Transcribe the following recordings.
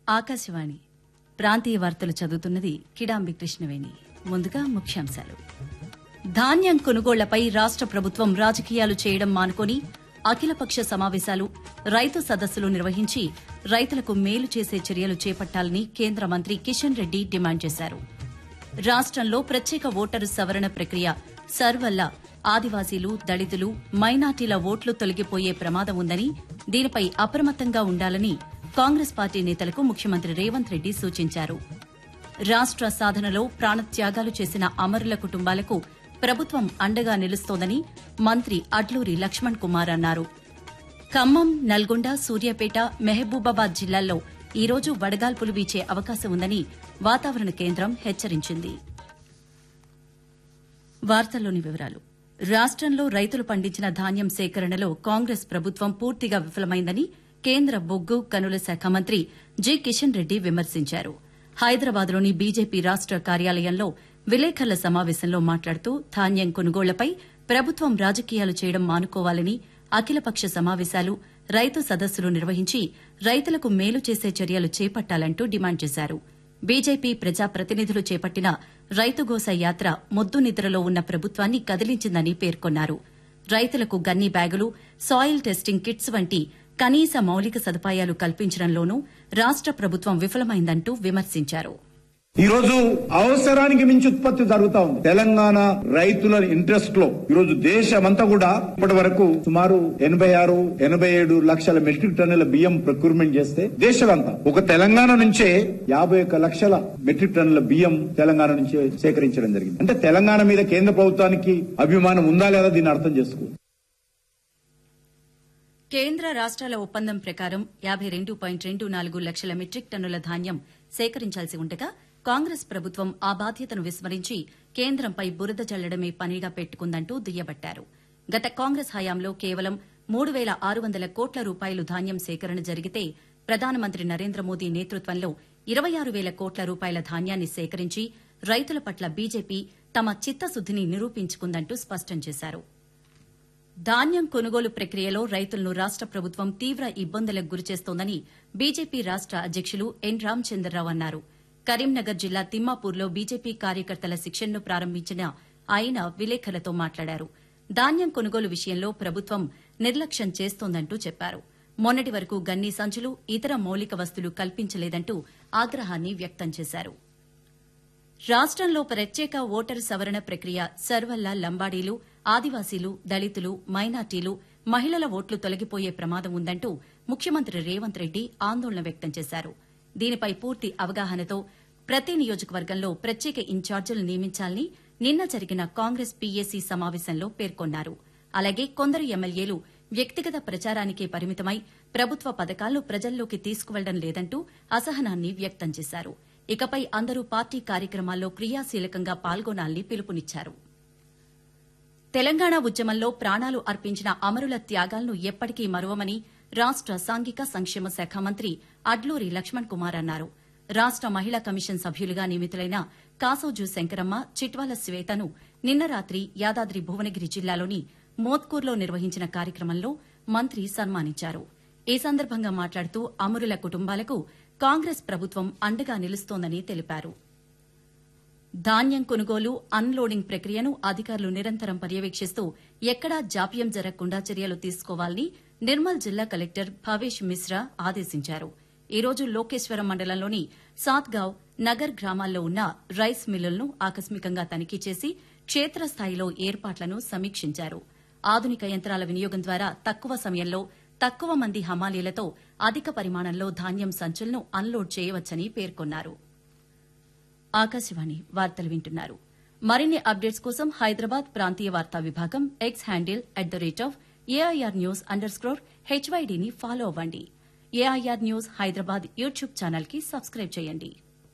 ఆకాశవాణి ప్రాంతీయ వార్తలు చదువుతున్నది కిడాంబి కృష్ణవేణి ముందుగా ముఖ్యాంశాలు ధాన్యం కొనుగోళ్లపై రాష్ట ప్రభుత్వం రాజకీయాలు చేయడం మానుకొని అఖిలపక్ష సమావేశాలు రైతు సదస్సులు నిర్వహించి రైతులకు మేలు చేసే చర్యలు చేపట్టాలని కేంద్ర మంత్రి కిషన్ రెడ్డి డిమాండ్ చేశారు రాష్టంలో ప్రత్యేక ఓటరు సవరణ ప్రక్రియ సర్ వల్ల ఆదివాసీలు దళితులు మైనార్టీల ఓట్లు తొలగిపోయే ప్రమాదం ఉందని దీనిపై అప్రమత్తంగా ఉండాలని కాంగ్రెస్ పార్టీ నేతలకు ముఖ్యమంత్రి రేవంత్ రెడ్డి సూచించారు రాష్ట సాధనలో ప్రాణత్యాగాలు చేసిన అమరుల కుటుంబాలకు ప్రభుత్వం అండగా నిలుస్తోందని మంత్రి అడ్లూరి లక్ష్మణ్ కుమార్ అన్నారు ఖమ్మం నల్గొండ సూర్యాపేట మెహబూబాబాద్ జిల్లాల్లో ఈ రోజు వడగాల్పులు వీచే అవకాశం ఉందని వాతావరణ కేంద్రం హెచ్చరించింది వార్తల్లోని వివరాలు రాష్టంలో రైతులు పండించిన ధాన్యం సేకరణలో కాంగ్రెస్ ప్రభుత్వం పూర్తిగా విఫలమైందని కేంద్ర బొగ్గు కనుల శాఖ మంత్రి జి కిషన్ రెడ్డి విమర్శించారు హైదరాబాద్లోని బీజేపీ రాష్ట కార్యాలయంలో విలేకరుల సమావేశంలో మాట్లాడుతూ ధాన్యం కొనుగోళ్లపై ప్రభుత్వం రాజకీయాలు చేయడం మానుకోవాలని అఖిలపక్ష సమావేశాలు రైతు సదస్సులు నిర్వహించి రైతులకు మేలు చేసే చర్యలు చేపట్టాలంటూ డిమాండ్ చేశారు బీజేపీ ప్రజాప్రతినిధులు చేపట్టిన రైతుగోస యాత్ర మొద్దు నిద్రలో ఉన్న ప్రభుత్వాన్ని కదిలించిందని పేర్కొన్నారు రైతులకు గన్ని బ్యాగులు సాయిల్ టెస్టింగ్ కిట్స్ వంటి కనీస మౌలిక సదుపాయాలు కల్పించడంలోనూ రాష్ట ప్రభుత్వం విఫలమైందంటూ విమర్శించారు ఈ రోజు అవసరానికి మించి ఉత్పత్తి జరుగుతా ఉంది తెలంగాణ రైతుల ఇంట్రెస్ట్ లో ఈ రోజు దేశమంతా కూడా ఇప్పటి వరకు సుమారు ఎనభై ఆరు ఎనభై ఏడు లక్షల మెట్రిక్ టన్నుల బియ్యం ప్రొక్యూర్మెంట్ చేస్తే దేశమంతా ఒక తెలంగాణ నుంచే యాభై ఒక్క లక్షల మెట్రిక్ టన్నుల బియ్యం తెలంగాణ నుంచి సేకరించడం జరిగింది అంటే తెలంగాణ మీద కేంద్ర ప్రభుత్వానికి అభిమానం ఉందా లేదా దీన్ని అర్థం చేసుకో కేంద్ర రాష్ట్రాల ఒప్పందం ప్రకారం యాబై రెండు పాయింట్ రెండు నాలుగు లక్షల మెట్రిక్ టన్నుల ధాన్యం సేకరించాల్సి ఉండగా కాంగ్రెస్ ప్రభుత్వం ఆ బాధ్యతను విస్మరించి కేంద్రంపై బురద జల్లడమే పనిగా పెట్టుకుందంటూ దుయ్యబట్టారు గత కాంగ్రెస్ హయాంలో కేవలం మూడు వేల ఆరు వందల కోట్ల రూపాయలు ధాన్యం సేకరణ జరిగితే ప్రధానమంత్రి నరేంద్ర మోదీ నేతృత్వంలో ఇరవై ఆరు వేల కోట్ల రూపాయల ధాన్యాన్ని సేకరించి రైతుల పట్ల బీజేపీ తమ చిత్తశుద్దిని నిరూపించుకుందంటూ స్పష్టం చేశారు ధాన్యం కొనుగోలు ప్రక్రియలో రైతులను రాష్ట ప్రభుత్వం తీవ్ర ఇబ్బందులకు గురిచేస్తోందని బీజేపీ రాష్ట అధ్యకులు ఎన్ రామచంద్రరావు అన్నారు కరీంనగర్ జిల్లా తిమ్మాపూర్లో బీజేపీ కార్యకర్తల శిక్షణను ప్రారంభించిన ఆయన విలేకరులతో మాట్లాడారు ధాన్యం కొనుగోలు విషయంలో ప్రభుత్వం నిర్లక్ష్యం చేస్తోందంటూ చెప్పారు మొన్నటి వరకు గన్నీ సంచులు ఇతర మౌలిక వస్తువులు కల్పించలేదంటూ ఆగ్రహాన్ని వ్యక్తం చేశారు రాష్టంలో ప్రత్యేక ఓటరు సవరణ ప్రక్రియ సర్వల్ల లంబాడీలు ఆదివాసీలు దళితులు మైనార్టీలు మహిళల ఓట్లు తొలగిపోయే ప్రమాదం ఉందంటూ ముఖ్యమంత్రి రేవంత్ రెడ్డి ఆందోళన వ్యక్తం చేశారు దీనిపై పూర్తి అవగాహనతో ప్రతి నియోజకవర్గంలో ప్రత్యేక ఇన్ఛార్జీలు నియమించాలని నిన్న జరిగిన కాంగ్రెస్ పీఏసీ సమావేశంలో పేర్కొన్నారు అలాగే కొందరు ఎమ్మెల్యేలు వ్యక్తిగత ప్రచారానికే పరిమితమై ప్రభుత్వ పథకాలను ప్రజల్లోకి తీసుకువెళ్లడం లేదంటూ అసహనాన్ని వ్యక్తం చేశారు ఇకపై అందరూ పార్టీ కార్యక్రమాల్లో క్రియాశీలకంగా పాల్గొనాలని పిలుపునిచ్చారు తెలంగాణ ఉద్యమంలో ప్రాణాలు అర్పించిన అమరుల త్యాగాలను ఎప్పటికీ మరువమని రాష్ట సాంఘిక సంక్షేమ శాఖ మంత్రి అడ్లూరి లక్ష్మణ్ కుమార్ అన్నారు రాష్ట మహిళా కమిషన్ సభ్యులుగా నియమితులైన కాసోజు శంకరమ్మ చిట్వాల శ్వేతను నిన్న రాత్రి యాదాద్రి భువనగిరి జిల్లాలోని మోత్కూర్లో నిర్వహించిన కార్యక్రమంలో మంత్రి సన్మానించారు ఈ సందర్భంగా మాట్లాడుతూ అమరుల కుటుంబాలకు కాంగ్రెస్ ప్రభుత్వం అండగా నిలుస్తోందని తెలిపారు ధాన్యం కొనుగోలు అన్లోడింగ్ ప్రక్రియను అధికారులు నిరంతరం పర్యవేక్షిస్తూ ఎక్కడా జాప్యం జరగకుండా చర్యలు తీసుకోవాలని నిర్మల్ జిల్లా కలెక్టర్ భవేష్ మిశ్రా ఆదేశించారు ఈ రోజు లోకేశ్వరం మండలంలోని సాత్గావ్ నగర్ గ్రామాల్లో ఉన్న రైస్ మిల్లులను ఆకస్మికంగా తనిఖీ చేసి క్షేత్రస్థాయిలో ఏర్పాట్లను సమీక్షించారు ఆధునిక యంత్రాల వినియోగం ద్వారా తక్కువ సమయంలో తక్కువ మంది హమాలీలతో అధిక పరిమాణంలో ధాన్యం సంచులను అన్లోడ్ చేయవచ్చని పేర్కొన్నారు ఆకాశవాణి వార్తలు వింటున్నారు మరిన్ని అప్డేట్స్ కోసం హైదరాబాద్ ప్రాంతీయ వార్తా విభాగం X handle at the rate of AIR news underscore హెచ్వైడీని ఫాలో అవ్వండి AIR news Hyderabad YouTube channel కి సబ్స్క్రైబ్ చేయండి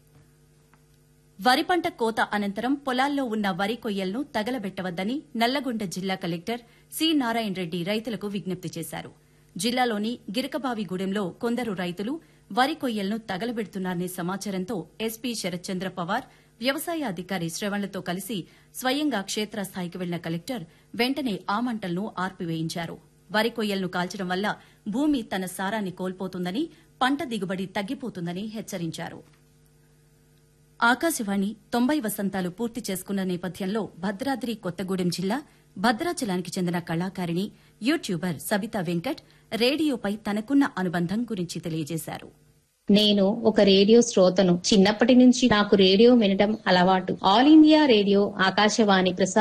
వరి పంట కోత అనంతరం పొలాల్లో ఉన్న వరి కొయ్యలను తగలబెట్టవద్దని నల్లగొండ జిల్లా కలెక్టర్ సి నారాయణ రెడ్డి రైతులకు విజ్ఞప్తి చేశారు జిల్లాలోని గిరకబావిగూడెంలో కొందరు రైతులు వరి కొయ్యలను తగలబెడుతున్నారనే సమాచారంతో ఎస్పీ శరత్చంద్ర పవార్ వ్యవసాయ అధికారి శ్రవణ్లతో కలిసి స్వయంగా క్షేత్రస్థాయికి వెళ్లిన కలెక్టర్ వెంటనే ఆ మంటలను ఆర్పివేయించారు వరి కొయ్యలను కాల్చడం వల్ల భూమి తన సారాన్ని కోల్పోతుందని పంట దిగుబడి తగ్గిపోతుందని హెచ్చరించారు ఆకాశవాణి తొంభై వసంతాలు పూర్తి చేసుకున్న నేపథ్యంలో భద్రాద్రి కొత్తగూడెం జిల్లా భద్రాచలానికి చెందిన కళాకారిణి యూట్యూబర్ సబితా వెంకట్ రేడియోపై తనకున్న అనుబంధం గురించి తెలియజేశారు నేను ఒక రేడియో శ్రోతను చిన్నప్పటి నుంచి నాకు రేడియో వినటం అలవాటు ఆల్ ఇండియా రేడియో ఆకాశవాణి ప్రసార